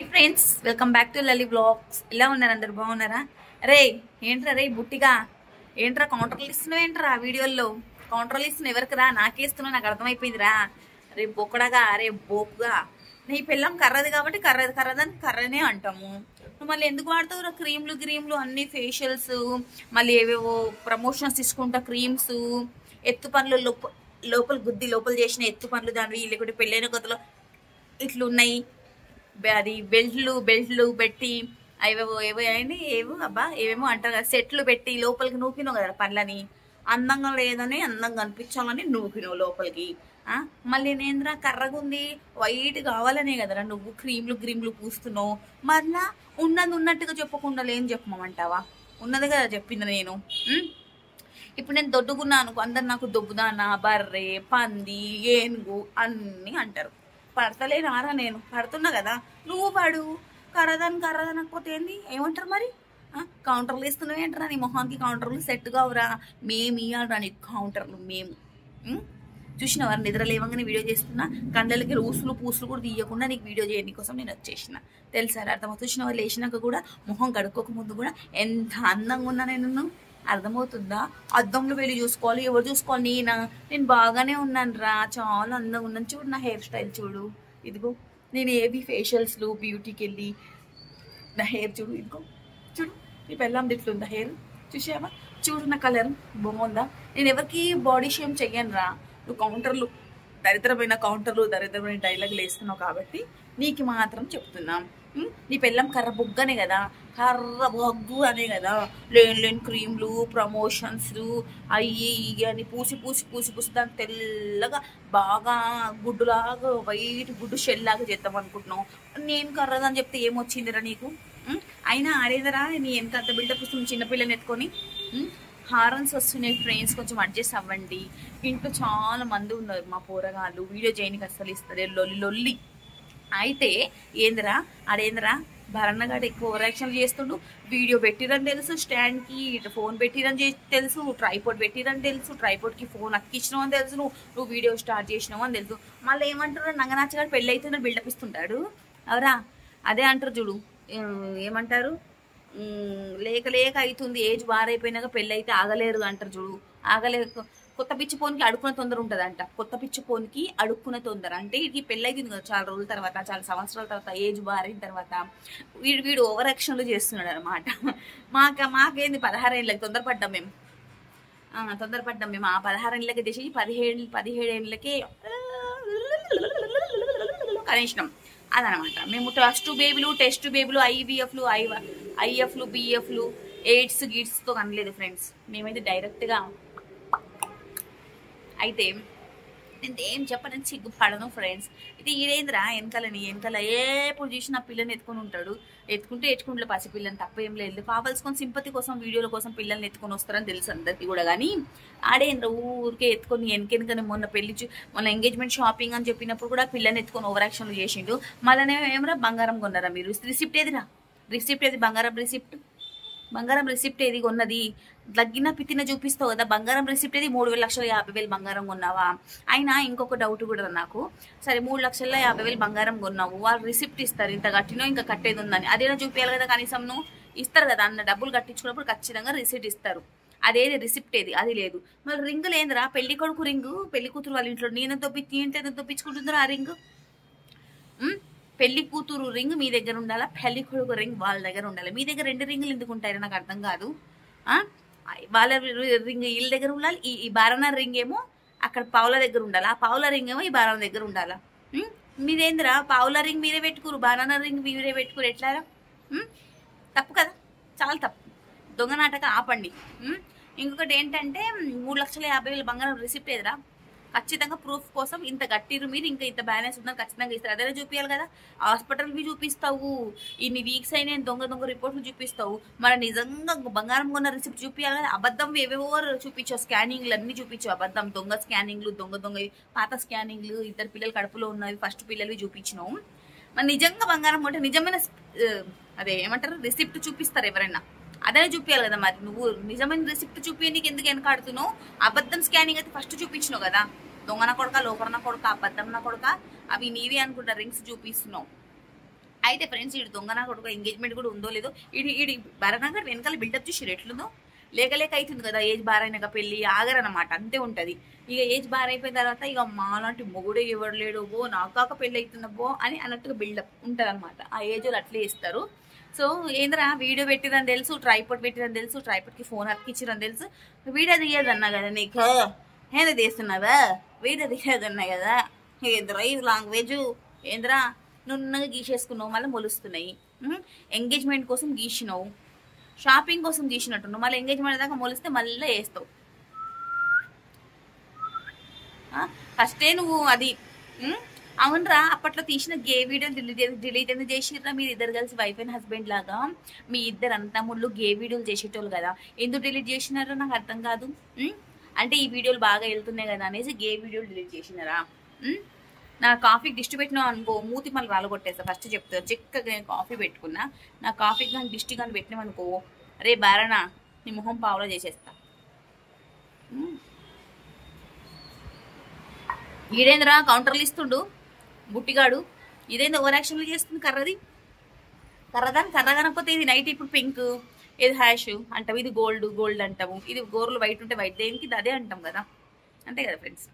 Friends welcome back to Lali blogs ఎలా ఉన్నారు అందరు బాగున్నారా రే ఏంట్రా రే బుట్టిగా ఏంట్రా కౌంటర్లు ఇస్తున్నావు ఏంట్రా వీడియోల్లో కౌంటర్లు ఇస్తున్నావు ఎవరికి రా నాకేస్తున్నావు నాకు అర్థమైపోయిందిరా రే బొక్కడగా రే బోకుగా నీ పిల్లం కర్రది కాబట్టి కర్రది కర్రదని కర్రనే అంటాము నువ్వు మళ్ళీ ఎందుకు వాడతావు క్రీమ్లు క్రీమ్లు అన్ని ఫేషియల్స్ మళ్ళీ ఏవేవో ప్రమోషన్స్ తీసుకుంటా క్రీమ్స్ ఎత్తు పనులు లోప లోపల గుద్ది లోపల చేసిన ఎత్తు పనులు దానివి లేకుంటే పెళ్ళైన కొత్తలో ఇట్లున్నాయి బె- అది బెల్ట్లు బెల్ట్లు పెట్టి అవేవో ఏవో ఏంటి ఏవో అబ్బా ఏవేమో అంటారు కదా సెట్లు పెట్టి లోపలికి నూకినావు కదా పళ్ళని అందంగా లేదని అందంగా అనిపించాలని నూకినావు లోపలికి ఆ? మళ్ళీ నేంద్రా కర్రగా ఉంది వైట్ కావాలనే కదరా నువ్వు క్రీమ్లు క్రీమ్లు పూస్తున్నావు మళ్ళా ఉన్నది ఉన్నట్టుగా చెప్పకుండా ఏం చెప్పమంటావా ఉన్నది కదా చెప్పింది నేను ఉం? ఇప్పుడు నేను దొడ్డుకున్నాను అనుకో అందరు నాకు దొబ్బుదానా బర్రె పంది ఏనుగు అన్నీ అంటారు పడతలేనారా నేను పడుతున్నా కదా నువ్వు పడు కర్రదాని కర్రదనకపోతే ఏంది ఏమంటారు మరి ఆ, కౌంటర్లు ఇస్తున్నావు ఏంటరా నీ మొహానికి కౌంటర్లు సెట్ కావురా మేము ఇవ్వాలరా నీకు కౌంటర్లు మేము ఉం? చూసినవారు నిద్ర లేవంగానే వీడియో చేస్తున్నా కండలకి రూసులు పూసులు కూడా తీయకుండా నీకు వీడియో చేయడం కోసం నేను వచ్చేసిన తెలుసా అర్థమవుతుంది చూసిన వాళ్ళు లేచినాక కూడా మొహం కడుక్కోక ముందు కూడా ఎంత అందంగా ఉన్నా నేను అర్థమవుతుందా అద్దంలో వెళ్ళి చూసుకోవాలి ఎవరు చూసుకోవాలి నేనా నేను బాగానే ఉన్నాను రా చాలా అందంగా ఉన్నాను చూడు నా హెయిర్ స్టైల్ చూడు ఇదిగో నేను ఏవి ఫేషియల్స్లు బ్యూటీకి వెళ్ళి నా హెయిర్ చూడు ఇదిగో చూడు నీ పెళ్ళం ఇట్లుందా హెయిర్ చూసావా చూడు నా కలర్ బాగుందా నేను ఎవరికి బాడీ షేమ్ చెయ్యను రా నువ్వు కౌంటర్లు దరిద్రమైన కౌంటర్లు దరిద్రమైన డైలాగులు వేస్తున్నావు కాబట్టి నీకు మాత్రం చెప్తున్నా ఉం? నీ పెళ్ళం కర్ర బుగ్గనే కదా కర్ర బొగ్గు అనే కదా లేని లేని క్రీమ్లు ప్రమోషన్స్ అయ్యి ఇయ్యి అని పూసి పూసి పూసి పూసి దాన్ని తెల్లగా బాగా గుడ్డులాగా వైట్ గుడ్డు షెల్ లాగా చేద్దాం అనుకుంటున్నావు నేను కర్రదని చెప్తే ఏమొచ్చిందిరా నీకు ఉం? అయినా ఆడేదరా నీ ఎంత అంత బిల్డప్ ఇస్తుంది చిన్నపిల్లని ఎత్తుకొని ఉం? హారన్స్ వస్తున్నాయి ఫ్రెండ్స్ కొంచెం అడ్జస్ట్ అవ్వండి ఇంట్లో చాలా మంది ఉన్నారు మా పోరగాళ్ళు వీడియో చేయనికి అస్సలు ఇస్తారు లొల్లి లొల్లి అయితే ఏందిరా ఆడేందిరా భరణగాడు ఎక్కువ ఓవరాక్షన్ చేస్తుండు వీడియో పెట్టిరని తెలుసు స్టాండ్కి ఇటు ఫోన్ పెట్టిరని చేసి తెలుసు ట్రైపోర్ట్ పెట్టిరని తెలుసు ట్రైపోర్ట్కి ఫోన్ అక్కించినావు అని తెలుసు నువ్వు నువ్వు వీడియో స్టార్ట్ చేసినావు అని తెలుసు మళ్ళీ ఏమంటారు నంగనాచగాడు పెళ్ళి అయితే బిల్డప్ ఇస్తుంటాడు అవరా అదే అంటారు చూడు ఏం- ఏమంటారు ఉమ్, లేక లేక అవుతుంది ఏజ్ బారైపోయినాక పెళ్ళి అయితే ఆగలేరు అంటారు చూడు ఆగలేక కొత్త పిచ్చి పోన్కి అడుక్కునే తొందర ఉంటుందంట కొత్త పిచ్చి పోన్కి అడుక్కునే తొందర అంటే ఇది పెళ్ళి అవుతుంది కదా చాలా రోజుల తర్వాత చాలా సంవత్సరాల తర్వాత ఏజ్ బారైన తర్వాత వీడు వీడు ఓవర్ యాక్షన్లు చేస్తున్నాడు అనమాట మాక మాకేంది పదహారేళ్ళకి తొందరపడ్డాం మేము ఆ, తొందరపడ్డాం మేము ఆ పదహారేళ్ళకి చేసి పదిహేడు పదిహేడేళ్ళకి కనిష్టం అదనమాట మేము టెస్ట్ బేబీలు టెస్ట్ బేబీలు ఐవీఎఫ్లు ఐ ఐఎఫ్లు బిఎఫ్లు ఎయిడ్స్ గిడ్స్తో కనలేదు ఫ్రెండ్స్ మేమైతే డైరెక్ట్గా అయితే నేను ఏం చెప్పనని సిగ్గుపడను ఫ్రెండ్స్ ఇది ఈడేంద్రా వెనకాలని వెనకాల ఎప్పుడు చూసినా పిల్లని ఎత్తుకొని ఉంటాడు ఎత్తుకుంటే ఎత్తుకుంటే పసి పిల్లని తప్ప ఏం లేదు కావాల్సుకొని సింపతి కోసం వీడియోల కోసం పిల్లల్ని ఎత్తుకొని వస్తారని తెలుసు అందరికీ కూడా కానీ ఆడేంద్ర ఊరికే ఎత్తుకొని వెనకెనకనే మొన్న పెళ్లి చూ- మొన్న ఎంగేజ్మెంట్ షాపింగ్ అని చెప్పినప్పుడు కూడా పిల్లని ఎత్తుకొని ఓవర్ యాక్షన్లు చేసిండు మళ్ళీ ఏమరా బంగారం కొన్నారా మీరు రిసిప్ట్ ఏదిరా రిసిప్ట్ ఏది బంగారం రిసిప్ట్ బంగారం రిసిప్ట్ ఏది కొన్నది తగ్గిన పితిన చూపిస్తావు కదా బంగారం రిసిప్ట్ ఏది మూడు వేల లక్షల యాభై వేలు బంగారం కొన్నావా అయినా ఇంకొక డౌట్ కూడా నాకు సరే మూడు లక్షల యాభై వేలు బంగారం కొన్నావు వాళ్ళు రిసిప్ట్ ఇస్తారు ఇంత కట్టినో ఇంకా కట్టేది ఉందని అదేనా చూపించాలి కదా కనీసం నువ్వు ఇస్తారు కదా అన్న డబ్బులు కట్టించుకున్నప్పుడు ఖచ్చితంగా రిసిప్ట్ ఇస్తారు అదేది రిసిప్ట్ ఏది అది లేదు మరి రింగ్ లేదురా పెళ్లి కొడుకు రింగు పెళ్లి కూతురు వాళ్ళ ఇంట్లో నేను తొప్పించి ఏంటో తొప్పించుకుంటుందిరా ఆ రింగ్ ఉమ్, పెళ్లి కూతురు రింగ్ మీ దగ్గర ఉండాలా పెళ్లి కొడుకు రింగ్ వాళ్ళ దగ్గర ఉండాలి మీ దగ్గర రెండు రింగులు ఎందుకు ఉంటాయో నాకు అర్థం కాదు ఆ? వాళ్ళ రింగ్ వీళ్ళ దగ్గర ఉండాలి ఈ ఈ బారణ రింగ్ ఏమో అక్కడ పావుల దగ్గర ఉండాలి ఆ పావుల రింగ్ ఏమో ఈ బారణ దగ్గర ఉండాలా ఉమ్, మీరేందిరా పావుల రింగ్ మీరే పెట్టుకురు బారణ రింగ్ మీరే పెట్టుకురు ఎట్లారా ఉమ్, తప్పు కదా చాలా తప్పు దొంగ నాటకం ఆపండి ఉమ్, ఇంకొకటి ఏంటంటే మూడు లక్షల యాభై వేల బంగారం రిసిప్ట్ ఏదిరా ఖచ్చితంగా ప్రూఫ్ కోసం ఇంత గట్టిరు మీరు ఇంకా ఇంత బ్యాలెన్స్ ఉందని ఖచ్చితంగా ఇస్తారు అదే చూపించాలి కదా హాస్పిటల్వి చూపిస్తావు ఇన్ని వీక్స్ అయిన దొంగ దొంగ రిపోర్ట్లు చూపిస్తావు మరి నిజంగా బంగారం కొన్న రిసిప్ట్ చూపించాలి కదా అబద్ధం ఏవేవో చూపించావు స్కానింగ్లు అన్ని చూపించావు అబద్ధం దొంగ స్కానింగ్లు దొంగ దొంగ పాత స్కానింగ్లు ఇద్దరు పిల్లలు కడుపులో ఉన్నవి ఫస్ట్ పిల్లలు చూపించినావు మరి నిజంగా బంగారం కొంటే నిజమైన ఆ, అదే ఏమంటారు రిసిప్ట్ చూపిస్తారు ఎవరైనా అదే చూపించాలి కదా మరి నువ్వు నిజమైన రిసిప్ట్ చూపి నీకు ఎందుకు వెనకాడుతున్నావు అబద్ధం స్కానింగ్ అయితే ఫస్ట్ చూపించినావు కదా దొంగన కొడక లోపలన కొడక అబద్ధం నా కొడక అవి నీవే అనుకుంటా రింగ్స్ చూపిస్తున్నావు అయితే ఫ్రెండ్స్ ఇటు దొంగ నా కొడుకు ఎంగేజ్మెంట్ కూడా ఉందో లేదో ఇడి ఇడి భరణంగా వెనకాల బిల్డప్ చూసి ఎట్లుందో లేక లేక అవుతుంది కదా ఏజ్ బార్ అయినాక పెళ్ళి ఆగరనమాట అంతే ఉంటది ఇక ఏజ్ బార్ అయిపోయిన తర్వాత ఇక మాలాంటి మొగుడే ఎవరు లేడు బో నాకు కాక పెళ్ళి అవుతుందా బో అని అన్నట్టుగా బిల్డప్ ఉంటుంది అనమాట ఆ ఏజ్ వాళ్ళు అట్లే ఇస్తారు సో ఏంద్రా వీడియో పెట్టిరని తెలుసు ట్రైపోర్ట్ పెట్టిరని తెలుసు ట్రైపోర్ట్కి ఫోన్ అతికిచ్చిరని తెలుసు వీడియో తీయదన్నా కదా నీకు ఏంద్ర తీస్తున్నావా వీడియో తీయదన్నా కదా ఏంద్రా ఈ లాంగ్వేజ్ ఏంద్రా నున్నగా గీసేసుకున్నావు మళ్ళీ మొలుస్తున్నాయి ఎంగేజ్మెంట్ కోసం గీసినావు షాపింగ్ కోసం గీసినట్టున్నావు మళ్ళీ ఎంగేజ్మెంట్ దాకా మొలిస్తే మళ్ళీ వేస్తావు ఫస్టే నువ్వు అది ఉమ్, అవునరా అప్పట్లో తీసిన గే వీడియో డిలీట్ డిలీట్ ఎందుకు చేసిర్రా మీరు ఇద్దరు కలిసి వైఫ్ అండ్ హస్బెండ్ లాగా మీ ఇద్దరు అన్నతమ్ముళ్ళు గే వీడియోలు చేసేటోళ్ళు కదా ఎందుకు డిలీట్ చేసినారో నాకు అర్థం కాదు ఉమ్, అంటే ఈ వీడియోలు బాగా వెళ్తున్నాయి కదా అనేసి గే వీడియోలు డిలీట్ చేసినారా ఉమ్, నా కాఫీకి దిష్టి పెట్టినా అనుకో మూతి మళ్ళీ రాలగొట్టేస్తా ఫస్ట్ చెప్తా చిక్కగా నేను కాఫీ పెట్టుకున్నా నా కాఫీకి కానీ దిష్టి కానీ పెట్టినామనుకో రే బారనా నీ మొహం పావులో చేసేస్తా ఉమ్. ఈడేంద్రా కౌంటర్లు ఇస్తుండు బుట్టిగాడు ఇదేంది ఓవర్ యాక్షన్లు చేస్తుంది కర్రది కర్రదాని కర్ర కనకపోతే ఇది నైట్ ఇప్పుడు పింక్ ఇది హ్యాష్ అంటావు ఇది గోల్డ్ గోల్డ్ అంటాము ఇది గోర్లు వైట్ ఉంటే వైట్ దేనికి ఇది అదే అంటాం కదా అంతే కదా ఫ్రెండ్స్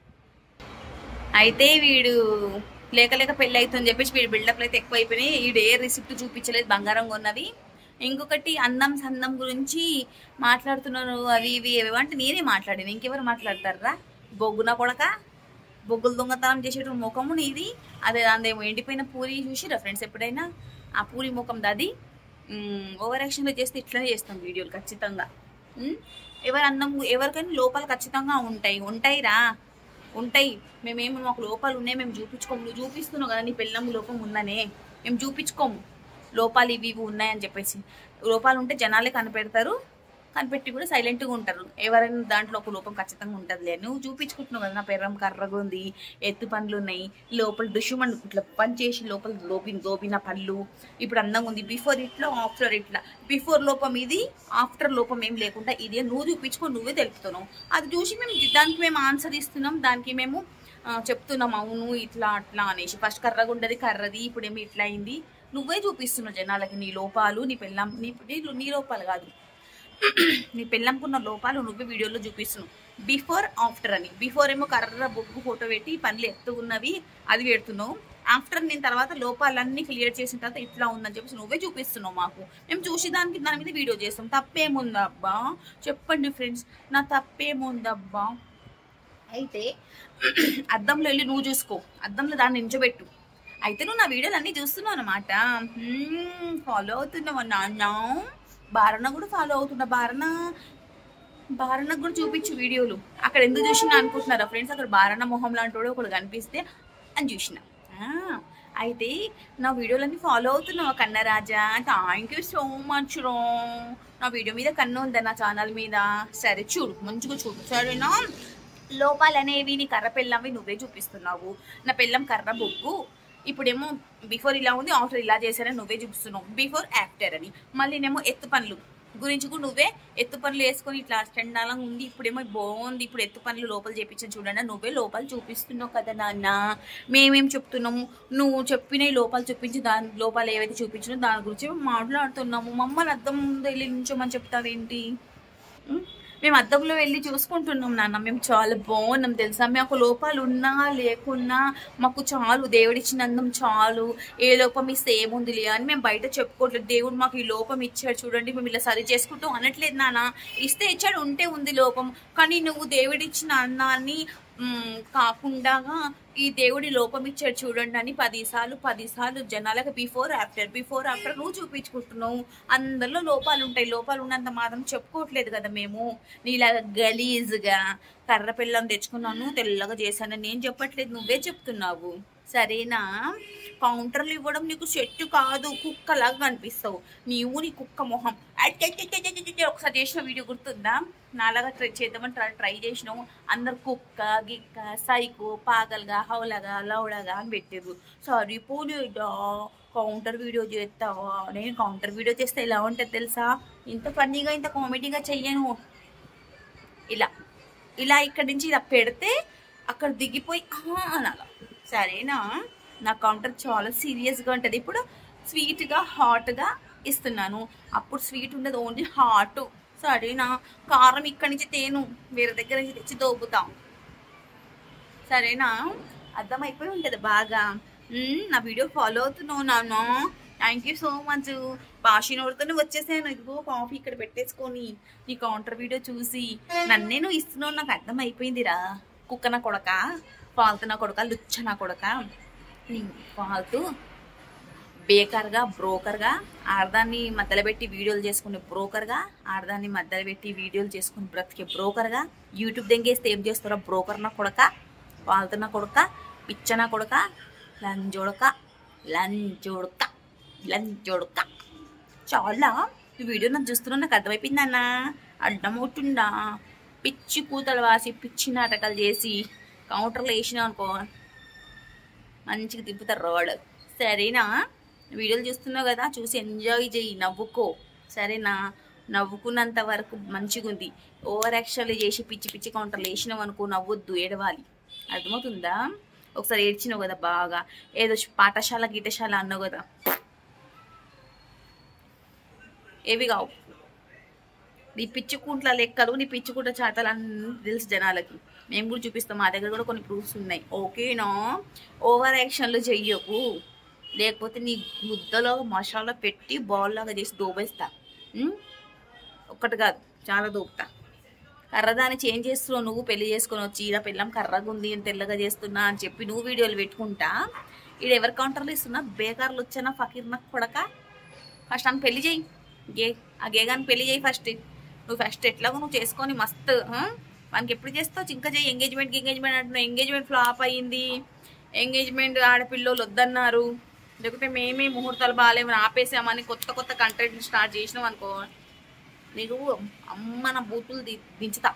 అయితే వీడు లేక లేక పెళ్ళి అవుతుందని చెప్పేసి వీడు బిల్డప్లు అయితే ఎక్కువ అయిపోయినాయి వీడు ఏ రిసిప్ట్ చూపించలేదు బంగారం కొన్నవి ఇంకొకటి అందం సందం గురించి మాట్లాడుతున్నారు అవి ఇవి ఏవంటే నేనే మాట్లాడాను ఇంకెవరు మాట్లాడతారా బొగ్గున కొడక బొగ్గులు దొంగతనం చేసేట ముఖము నీది అదే దాందేమో ఎండిపోయిన పూరి చూసిరా ఫ్రెండ్స్ ఎప్పుడైనా ఆ పూరి ముఖం దాది ఓవర్ యాక్షన్లో చేస్తే ఇట్లనే చేస్తాం వీడియోలు ఖచ్చితంగా ఉమ్, ఎవరి అందం ఎవరికైనా లోపాలు ఖచ్చితంగా ఉంటాయి ఉంటాయిరా ఉంటాయి మేమేమో మాకు లోపాలు ఉన్నాయి మేము చూపించుకోము నువ్వు చూపిస్తున్నావు కదా నీ పిల్లం లోపం ఉందనే మేము చూపించుకోము లోపాలు ఇవి ఇవి ఉన్నాయని చెప్పేసి లోపాలు ఉంటే జనాలే కనిపెడతారు కనిపెట్టి కూడా సైలెంట్గా ఉంటారు ఎవరైనా దాంట్లో ఒక లోపం ఖచ్చితంగా ఉంటుందిలే నువ్వు చూపించుకుంటున్నావు కదా నా పెర్రం కర్రగా ఉంది ఎత్తు పండ్లు ఉన్నాయి లోపల దుష్మన్ ఇట్లా పని చేసి లోపల లోపి దోపిన పళ్ళు ఇప్పుడు అందంగా ఉంది బిఫోర్ ఇట్లా ఆఫ్టర్ ఇట్లా బిఫోర్ లోపం ఇది ఆఫ్టర్ లోపం ఏం లేకుండా ఇది నువ్వు చూపించుకొని నువ్వే తెలుపుతున్నావు అది చూసి మేము దానికి మేము ఆన్సర్ ఇస్తున్నాం దానికి మేము ఆ, చెప్తున్నాం అవును ఇట్లా అట్లా అనేసి ఫస్ట్ కర్రగా ఉండదు కర్రది ఇప్పుడేమో ఇట్లా అయింది నువ్వే చూపిస్తున్నావు జనాలకి నీ లోపాలు నీ పెళ్ళం నీ నీ- నీ లోపాలు కాదు నీ పెళ్ళంకున్న లోపాలు నువ్వే వీడియోలో చూపిస్తున్నావు బిఫోర్ ఆఫ్టర్ అని బిఫోర్ ఏమో కర్ర బొగ్గు ఫోటో పెట్టి పనులు ఎత్తుకున్నవి అది పెడుతున్నావు ఆఫ్టర్ నేను తర్వాత లోపాలన్నీ క్లియర్ చేసిన తర్వాత ఇట్లా ఉందని చెప్పేసి నువ్వే చూపిస్తున్నావు మాకు మేము చూసి దానికి దాని మీద వీడియో చేస్తాం తప్పేముందబ్బా చెప్పండి ఫ్రెండ్స్ నా తప్పేముందబ్బా అయితే అద్దంలో వెళ్ళి నువ్వు చూసుకో అద్దంలో దాన్ని నించోబెట్టు అయితే నువ్వు నా వీడియోలు అన్నీ చూస్తున్నావు అనమాట ఫాలో అవుతున్నావు నాన్న బారణ కూడా ఫాలో అవుతున్నా బారణ బారణ కూడా చూపించు వీడియోలు అక్కడ ఎందుకు చూసినా అనుకుంటున్నారా ఫ్రెండ్స్ అక్కడ బారణ మొహం లాంటి వాడు ఒకడు కనిపిస్తే అని చూసిన ఆ, అయితే నా వీడియోలన్నీ ఫాలో అవుతున్నావా కన్నరాజా థ్యాంక్ యూ సో మచ్ రో నా వీడియో మీద కన్ను ఉందా నా ఛానల్ మీద సరే చూడు మంచిగా చూడు సరేనా లోపాలు అనేవి నీ కర్ర పెళ్ళంవి నువ్వే చూపిస్తున్నావు నా పెళ్ళం కర్ర బొగ్గు ఇప్పుడేమో బిఫోర్ ఇలా ఉంది ఆఫ్టర్ ఇలా చేశారని నువ్వే చూపిస్తున్నావు బిఫోర్ ఆఫ్టర్ అని మళ్ళీనేమో ఎత్తు పనులు గురించి కూడా నువ్వే ఎత్తు పనులు వేసుకొని ఇట్లా చండాలంగా ఉంది ఇప్పుడేమో బాగుంది ఇప్పుడు ఎత్తు పనులు లోపల చేపించని చూడండి నువ్వే లోపల చూపిస్తున్నావు కదా నాన్న మేమేం చెప్తున్నాము నువ్వు చెప్పిన ఈ లోపాలు చూపించి దాని లోపాలు ఏవైతే చూపించినో దాని గురించి మాట్లాడుతున్నాము మమ్మల్ని అర్థం ముందు వెళ్ళి నుంచోమని చెప్తావేంటి ఉం? మేము అద్దంలో వెళ్ళి చూసుకుంటున్నాం నాన్న మేము చాలా బాగున్నాం తెలుసా మాకు లోపాలు ఉన్నా లేకున్నా మాకు చాలు దేవుడిచ్చిన అందం చాలు ఏ లోపం ఇస్తే ఏముందిలే అని మేము బయట చెప్పుకోవట్లేదు దేవుడు మాకు ఈ లోపం ఇచ్చాడు చూడండి మేము ఇలా సరి చేసుకుంటాం అనట్లేదు నాన్న ఇస్తే ఇచ్చాడు ఉంటే ఉంది లోపం కానీ నువ్వు దేవుడిచ్చిన అందాన్ని మ్, కాకుండా ఈ దేవుడి లోపం ఇచ్చాడు చూడండి అని పదిసార్లు పదిసార్లు జనాలకు బిఫోర్ ఆఫ్టర్ బిఫోర్ ఆఫ్టర్ నువ్వు చూపించుకుంటున్నావు అందరిలో లోపాలు ఉంటాయి లోపాలు ఉన్నంత మాత్రం చెప్పుకోవట్లేదు కదా మేము నీలాగా గలీజ్గా కర్ర పిల్లని తెచ్చుకున్నాను తెల్లగా చేశాను నేను చెప్పట్లేదు నువ్వే చెప్తున్నావు సరేనా కౌంటర్లు ఇవ్వడం నీకు సెట్ కాదు కుక్కలాగా కనిపిస్తావు నీవు నీ కుక్క మొహం అట్టెట్టెట్టెట్టెట్టెట్టె ఒకసారి చేసిన వీడియో గుర్తుందా నాలాగా ట్రై చేద్దామని ట్రై ట్రై చేసినావు అందరు కుక్క గిక్క సైకో పాగల్గా హౌలగా లౌడగా అని పెట్టారు సారీ పోలేదా కౌంటర్ వీడియో చేస్తావా నేను కౌంటర్ వీడియో చేస్తే ఎలా ఉంటుంది తెలుసా ఇంత ఫన్నీగా ఇంత కామెడీగా చెయ్యను ఇలా ఇలా ఇక్కడి నుంచి ఇలా పెడితే అక్కడ దిగిపోయి "ఆహా" అనాల సరేనా నా కౌంటర్ చాలా సీరియస్గా ఉంటుంది ఇప్పుడు స్వీట్గా హాట్గా ఇస్తున్నాను అప్పుడు స్వీట్ ఉండదు ఓన్లీ హాట్ సరేనా కారం ఇక్కడి నుంచి తేను వేరే దగ్గర నుంచి తెచ్చి దోపుతాం సరేనా అర్థమైపోయి ఉంటుంది బాగా మ్మ్, నా వీడియో ఫాలో అవుతున్నావు నాన్న థ్యాంక్ యూ సో మచ్ పాషినోడితోనే వచ్చేసాను ఇదిగో కాఫీ ఇక్కడ పెట్టేసుకొని నీ కౌంటర్ వీడియో చూసి నన్నే నువ్వు ఇస్తున్నావు నాకు అర్థం అయిపోయిందిరా కుక్క నా కొడక ఫాల్తు నా కొడక లుచ్చ నా కొడక నీ ఫాల్తు బేకర్గా బ్రోకర్గా ఆడదాన్ని మధ్యలో పెట్టి వీడియోలు చేసుకునే బ్రోకర్గా ఆడదాన్ని మధ్యలో పెట్టి వీడియోలు చేసుకుని బ్రతికే బ్రోకర్గా యూట్యూబ్ దెంగేస్తే ఏం చేస్తారో బ్రోకర్ నా కొడక వాళ్తున్న కొడక పిచ్చన కొడక లంజోడక లంజోడక లంజోడక చాలా ఈ వీడియో నాకు చూస్తున్నా నాకు అర్థమైపోయిందన్నా అడ్డమవుతుందా పిచ్చి కూతలు వాసి పిచ్చి నాటకాలు చేసి కౌంటర్లో వేసినావు అనుకో మంచిగా తిప్పుతారు రోడ్ సరేనా వీడియోలు చూస్తున్నావు కదా చూసి ఎంజాయ్ చెయ్యి నవ్వుకో సరేనా నవ్వుకున్నంత వరకు మంచిగా ఉంది ఓవర్ యాక్షన్లు చేసి పిచ్చి పిచ్చి కౌంటర్లు వేసినావు అనుకో నవ్వొద్దు ఏడవాలి అర్థమవుతుందా ఒకసారి ఏడ్చినావు కదా బాగా ఏదో పాఠశాల గీటశాల అన్నావు కదా ఏవి కావు నీ పిచ్చుకుంట్ల లెక్కలు నీ పిచ్చుకుంట చాతలు అన్నీ తెలుసు జనాలకి మేము కూడా చూపిస్తాం మా దగ్గర కూడా కొన్ని ప్రూఫ్స్ ఉన్నాయి ఓకేనా ఓవర్ యాక్షన్లు చెయ్యకు లేకపోతే నీ ముద్దలో మసాలా పెట్టి బాల్ లాగా చేసి దోబేస్తా ఉం? ఒక్కటి కాదు చాలా దోపుతా కర్రదాన్ని చేంజ్ చేస్తున్నావు నువ్వు పెళ్లి చేసుకొని వచ్చి ఈడ పిల్లం కర్రగా ఉంది అని తెల్లగా చేస్తున్నా అని చెప్పి నువ్వు వీడియోలు పెట్టుకుంటా ఈడ ఎవరి కౌంటర్లు ఇస్తున్నా బేకార్లు వచ్చానా ఫకీర్ నాకు కొడక ఫస్ట్ అని పెళ్లి చేయి గే ఆ గేగాని పెళ్లి చేయి ఫస్ట్ నువ్వు ఫస్ట్ ఎట్లాగో నువ్వు చేసుకొని మస్తు ఆ? మనకి ఎప్పుడు చేస్తావు ఇంకా చేయి ఎంగేజ్మెంట్ ఎంగేజ్మెంట్ అంటున్నావు ఎంగేజ్మెంట్ ఫ్లాప్ అయ్యింది ఎంగేజ్మెంట్ ఆడపిల్లలు వద్దన్నారు లేకపోతే మేమే ముహూర్తాలు బాగాలేమని ఆపేసామని కొత్త కొత్త కంటెంట్ స్టార్ట్ చేసినాం అనుకో నీకు అమ్మ నా బూతులు ది- దించుతా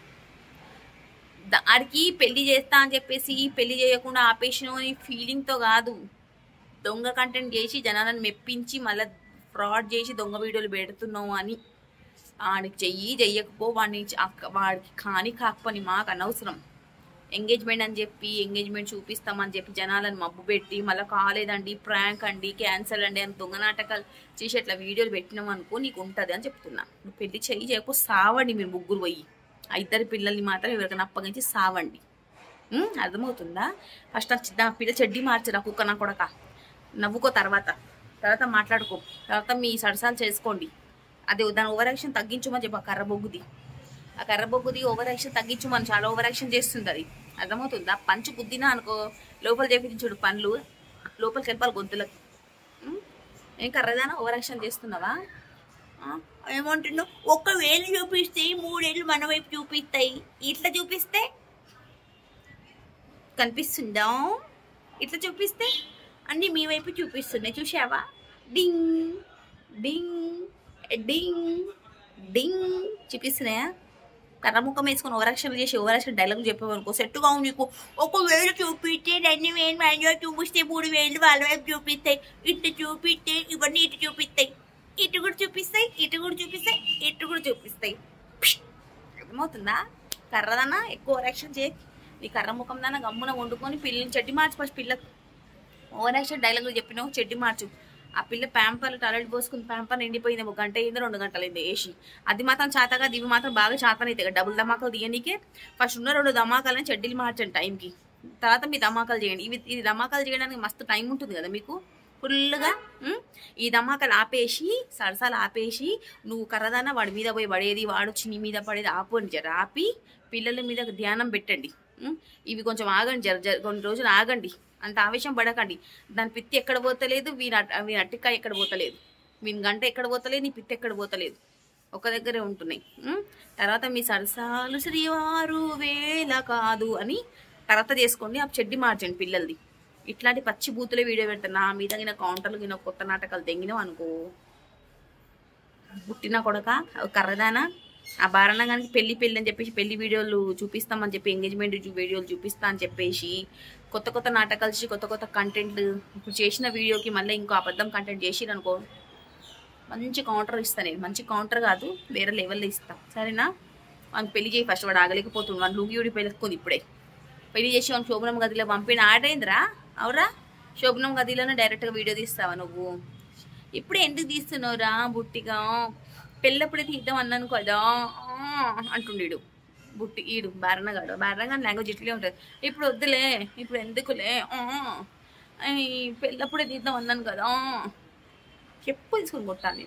ద- ఆడికి పెళ్లి చేస్తా అని చెప్పేసి పెళ్లి చేయకుండా ఆపేసిన ఫీలింగ్తో కాదు దొంగ కంటెంట్ చేసి జనాలను మెప్పించి మళ్ళీ ఫ్రాడ్ చేసి దొంగ వీడియోలు పెడుతున్నావు అని వాడికి చెయ్యి చెయ్యకపో వాడిని చ- అక్క- వాడికి కాని కాకపోని మాకు అనవసరం ఎంగేజ్మెంట్ అని చెప్పి ఎంగేజ్మెంట్ చూపిస్తామని చెప్పి జనాలను మబ్బు పెట్టి మళ్ళీ కాలేదండి ప్రాంక్ అండి క్యాన్సల్ అండి అని దొంగ నాటకాలు చేసి అట్లా వీడియోలు పెట్టినాం అనుకో నీకు ఉంటుంది అని చెప్తున్నా నువ్వు పెళ్లి చెయ్యి చేయకపోతే సావండి మీరు ముగ్గురు పోయి ఆ ఇద్దరు పిల్లల్ని మాత్రం ఎవరికైనా అప్పగించి సావండి ఉం? అర్థమవుతుందా ఫస్ట్ నా పిల్ల చెడ్డి మార్చరా కుక్క నా కొడక నవ్వుకో తర్వాత తర్వాత మాట్లాడుకో తర్వాత మీ సరసాలు చేసుకోండి అది దాని ఓవర్ యాక్షన్ తగ్గించమని చెప్పి ఆ కర్ర బొగ్గుది ఆ కర్ర బొగ్గుది ఓవర్ యాక్షన్ తగ్గించమని చాలా ఓవర్ యాక్షన్ చేస్తుంది అది అర్థమవుతుందా పంచు గుద్దినా అనుకో లోపల చేపించుడు పనులు లోపలికి వెళ్ళిపోవాలి గొంతులకి ఉం? ఏం కర్రదానా ఓవర్ యాక్షన్ చేస్తున్నావా ఆ? ఏమంటున్నావు ఒక్క వేలు చూపిస్తే మూడేళ్ళు మన వైపు చూపిస్తాయి ఇట్లా చూపిస్తే కనిపిస్తుందా ఇట్లా చూపిస్తే అన్నీ మీ వైపు చూపిస్తున్నాయి చూసావా డింగ్ డింగ్ డింగ్ డింగ్ చూపిస్తున్నాయా కర్రముఖం వేసుకొని ఓవరాక్షన్ చేసి ఓవరాక్షన్ డైలాగ్ చెప్పేవనుకో సెట్టుగా నీకు ఒక వేలు చూపిస్తే రెండు వేలు మన చూపిస్తే మూడు వేలు వాళ్ళ వైపు చూపిస్తాయి ఇటు చూపిస్తే ఇవన్నీ ఇటు చూపిస్తాయి ఇటు కూడా చూపిస్తాయి ఇటు కూడా చూపిస్తాయి ఇటు కూడా చూపిస్తాయి పిష్! అర్థమవుతుందా కర్రదన్నా ఎక్కువ ఓవరాక్షన్ చేయి నీ కర్ర ముఖం దాన్న గమ్మున వండుకొని పిల్లని చెడ్డి మార్చు ఫస్ట్ పిల్లకు ఓవర్ యాక్షన్ డైలాగులు చెప్పినావు చెడ్డి మార్చు ఆ పిల్ల ప్యాంపర్లు టలెట్ పోసుకుని ప్యాంపర్ నిండిపోయింది ఒక గంట అయింది రెండు గంటలు అయింది వేసి అది మాత్రం చేతగా ఇవి మాత్రం బాగా చేతనైతే డబుల్ ధమాకాలు తీయనీకే ఫస్ట్ ఉన్న రెండు ధమాకాలని చెడ్డీలు మార్చండి టైంకి తర్వాత మీ ధమాకాలు చేయండి ఇవి ఇది ధమాకాలు చేయడానికి మస్తు టైం ఉంటుంది కదా మీకు ఫుల్గా ఉం? ఈ ధమాకాలు ఆపేసి సరసాలు ఆపేసి నువ్వు కర్రదాన వాడి మీద పోయి పడేది వాడు వచ్చి నీ మీద పడేది ఆపండి జర ఆపి పిల్లల మీద ధ్యానం పెట్టండి ఉం? ఇవి కొంచెం ఆగండి జర జర కొన్ని రోజులు ఆగండి అంత ఆవేశం పడకండి దాని పిత్తి ఎక్కడ పోతలేదు వీని అట్- వీని అట్టికాయ ఎక్కడ పోతలేదు వీని గంట ఎక్కడ పోతలేదు నీ పిత్తి ఎక్కడ పోతలేదు ఒక దగ్గరే ఉంటున్నాయి ఉం? తర్వాత మీ సరసాలు శ్రీవారు వేల కాదు అని తర్వాత చేసుకోండి ఆ చెడ్డి మార్చండి పిల్లలది ఇట్లాంటి పచ్చి బూతులే వీడియో పెడతాను నా మీద గిన కౌంటర్లు గిన కొత్త నాటకాలు తెంగినావు అనుకో పుట్టిన కొడక కర్రదానా ఆ బారణగానికి పెళ్లి పెళ్లి అని చెప్పేసి పెళ్లి వీడియోలు చూపిస్తామని చెప్పి ఎంగేజ్మెంట్ వీడియోలు చూపిస్తా అని చెప్పేసి కొత్త కొత్త నాటకాలు చేసి కొత్త కొత్త కంటెంట్ ఇప్పుడు చేసిన వీడియోకి మళ్ళీ ఇంకో అబద్ధం కంటెంట్ చేసిరనుకో మంచి కౌంటర్ ఇస్తాను నేను మంచి కౌంటర్ కాదు వేరే లెవెల్లో ఇస్తా సరేనా వాడిని పెళ్లి చేయి ఫస్ట్ వాడు ఆగలేకపోతుంది వాడు లూగియుడి పెళ్ళుకుంది ఇప్పుడే పెళ్లి చేసి వాడిని శోభనం గదిలో పంపిన ఆడైందిరా అవురా శోభనం గదిలోనే డైరెక్ట్గా వీడియో తీస్తావా నువ్వు ఇప్పుడు ఎందుకు తీస్తున్నావురా బుట్టిగా పెళ్ళప్పుడే తీద్దాం అన్నాను కదా ఆ, అంటుండీడు బుట్టి ఈడు బారణగాడు బారణగా లాంగ్వేజ్ ఇట్లే ఉంటుంది ఇప్పుడు వద్దులే ఇప్పుడు ఎందుకులే ఆ, ఈ పెళ్ళప్పుడే తీద్దాం అన్నాను కదా చెప్పు తీసుకొని కొట్టాలి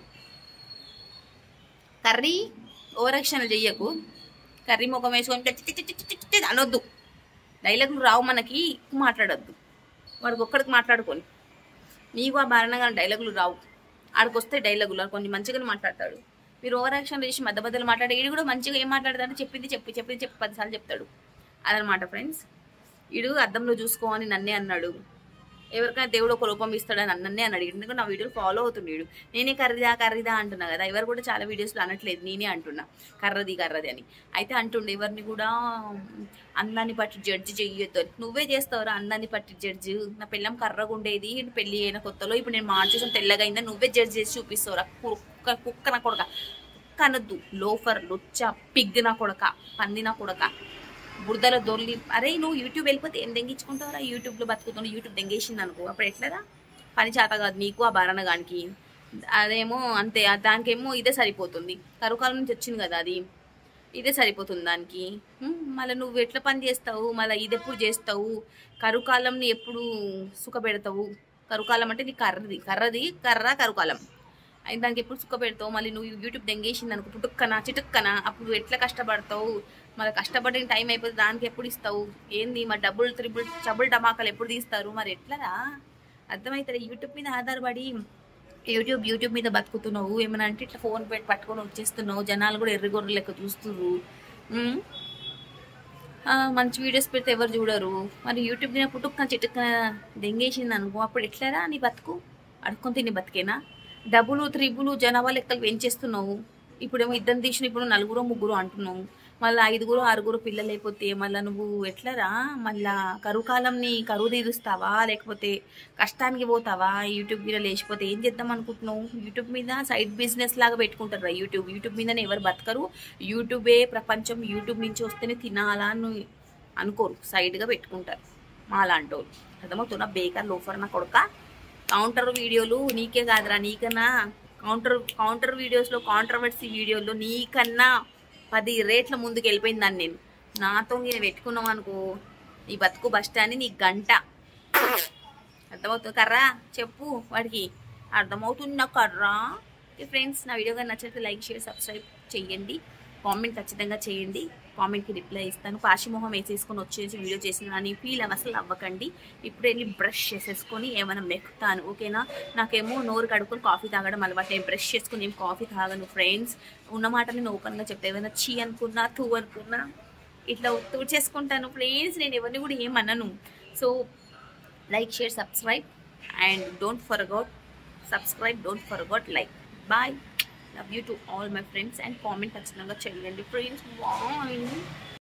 కర్రీ ఓరక్షణలు చెయ్యకు కర్రీ ముఖం వేసుకొని చి- చి- చి- చి- చి- చి- చి అనొద్దు డైలాగులు రావు మనకి మాట్లాడొద్దు వాడికి ఒక్కడికి మాట్లాడుకొని నీకు ఆ బారణంగా డైలాగులు రావు ఆడికి వస్తే డైలాగులు ఆడు కొన్ని మంచిగానే మాట్లాడతాడు మీరు ఓవర్ యాక్షన్ చేసి మధ్య మధ్యలో మాట్లాడే ఈడు కూడా మంచిగా ఏం మాట్లాడతాడు చెప్పింది చెప్పి చెప్పింది చెప్పి పదిసార్లు చెప్తాడు అదనమాట ఫ్రెండ్స్ ఈడు అద్దంలో చూసుకో అని నన్నే అన్నాడు ఎవరికైనా దేవుడు ఒక రూపం ఇస్తాడని నన్నే అన్నాడు ఎందుకంటే నా వీడియోలు ఫాలో అవుతుండేడు నేనే కర్రీదా కర్రీదా అంటున్నా కదా ఎవరు కూడా చాలా వీడియోస్లో అనట్లేదు నేనే అంటున్నా కర్రది కర్రది అని అయితే అంటుండే ఎవరిని కూడా అందాన్ని బట్టి జడ్జి చెయ్యొద్దు అని. నువ్వే చేస్తావురా అందాన్ని బట్టి జడ్జి నా పిల్లం కర్రగా ఉండేది పెళ్లి అయిన కొత్తలో ఇప్పుడు నేను మార్చేసాను తెల్లగా అయిందా నువ్వే జడ్జి చేసి చూపిస్తావురా కుక్క కుక్క నా కొడక కుక్క అనొద్దు లోఫర్ లుచ్చ పిగ్ నా కొడక పంది నా కొడక బురదలో దొర్లి అరే నువ్వు యూట్యూబ్ వెళ్ళిపోతే ఏం దెంగించుకుంటావురా యూట్యూబ్లో బతుకుతున్నావు యూట్యూబ్ దెంగేసింది అనుకో అప్పుడు ఎట్లరా పని చేత కాదు నీకు ఆ భరణగానికి అదేమో అంతే ఆ దానికేమో ఇదే సరిపోతుంది కరుకాలం నుంచి వచ్చింది కదా అది ఇదే సరిపోతుంది దానికి మళ్ళీ నువ్వు ఎట్లా పని చేస్తావు మళ్ళీ ఇది ఎప్పుడు చేస్తావు కరుకాలంని ఎప్పుడు సుఖపెడతావు కరుకాలం అంటే నీ కర్రది కర్రది కర్ర కరుకాలం అయితే దానికి ఎప్పుడు సుఖ పెడతావు మళ్ళీ నువ్వు యూట్యూబ్ దెంగేసింది అనుకో పుట్టుక్కన చిటుక్కన అప్పుడు ఎట్లా కష్టపడతావు మళ్ళీ కష్టపడిన టైం అయిపోతే దానికి ఎప్పుడు ఇస్తావు ఏంది మరి డబ్బులు త్రిబుల్ చబుల్ టమాకాలు ఎప్పుడు తీస్తారు మరి ఎట్లరా అర్థమవుతుంది యూట్యూబ్ మీద ఆధారపడి యూట్యూబ్ యూట్యూబ్ మీద బతుకుతున్నావు ఏమైనా అంటే ఇట్లా ఫోన్ పెట్టి పట్టుకొని వచ్చేస్తున్నావు జనాలు కూడా ఎర్రగొర్రె లెక్క చూస్తుర్రు ఉమ్. ఆ, మంచి వీడియోస్ పెడితే ఎవరు చూడరు మరి యూట్యూబ్ మీద పుట్టుక్క చిట్టుక్క దెంగేసింది అనుకో అప్పుడు ఎట్లరా నీ బతుకు అడుక్కొని తిని బతికేనా డబ్బులు త్రిబులు జనాభా లెక్కలు పెంచేస్తున్నావు ఇప్పుడేమో ఇద్దరు తీసిన ఇప్పుడు నలుగురు ముగ్గురు అంటున్నావు మళ్ళీ ఐదుగురు ఆరుగురు పిల్లలు అయిపోతే మళ్ళీ నువ్వు ఎట్లరా మళ్ళా కరువు కాలంని కరువు తీరుస్తావా లేకపోతే కష్టానికి పోతావా యూట్యూబ్ మీద లేచిపోతే ఏం చేద్దాం అనుకుంటున్నావు యూట్యూబ్ మీద సైడ్ బిజినెస్ లాగా పెట్టుకుంటారు యూట్యూబ్ యూట్యూబ్ మీదనే ఎవరు బతకరు యూట్యూబే ప్రపంచం యూట్యూబ్ నుంచి వస్తేనే తినాలా అని అనుకోరు సైడ్గా పెట్టుకుంటారు మా లాంటి వాళ్ళు అర్థమవుతున్నా బేకర్ లోఫర్ నా కొడుక కౌంటర్ వీడియోలు నీకే కాదురా నీకన్నా కౌంటర్ కౌంటర్ వీడియోస్లో కాంట్రవర్సీ వీడియోలో నీకన్నా పది రేట్ల ముందుకు వెళ్ళిపోయింది దాన్ని నేను నాతో నేను పెట్టుకున్నాం అనుకో నీ బతుకు బస్ స్టాండ్ నీ గంట అర్థమవుతుంది కర్రా చెప్పు వాడికి అర్థమవుతున్నా కర్రా ఫ్రెండ్స్ నా వీడియో కానీ నచ్చితే లైక్ షేర్ సబ్స్క్రైబ్ చేయండి కామెంట్ ఖచ్చితంగా చేయండి కామెంట్కి రిప్లై ఇస్తాను పాశిమోహం వేసేసుకొని వచ్చేసి వీడియో చేసిన అని ఫీల్ అని అసలు అవ్వకండి ఇప్పుడు వెళ్ళి బ్రష్ చేసేసుకొని ఏమైనా మెక్కుతాను ఓకేనా నాకేమో నోరు కడుక్కొని కాఫీ తాగడం అలవాటు నేను బ్రష్ చేసుకుని ఏం కాఫీ తాగను ఫ్రెండ్స్ ఉన్న మాట నేను ఓపెన్గా చెప్తే ఏమైనా చీ అనుకున్నా తూ అనుకున్నా ఇట్లా చేసుకుంటాను ఫ్రెండ్స్ నేను ఎవరిని కూడా ఏమన్నాను so like share subscribe and don't forget subscribe don't forget like bye love you to all my friends and comment ఖచ్చితంగా చేయండి ఫ్రెండ్స్ బాయ్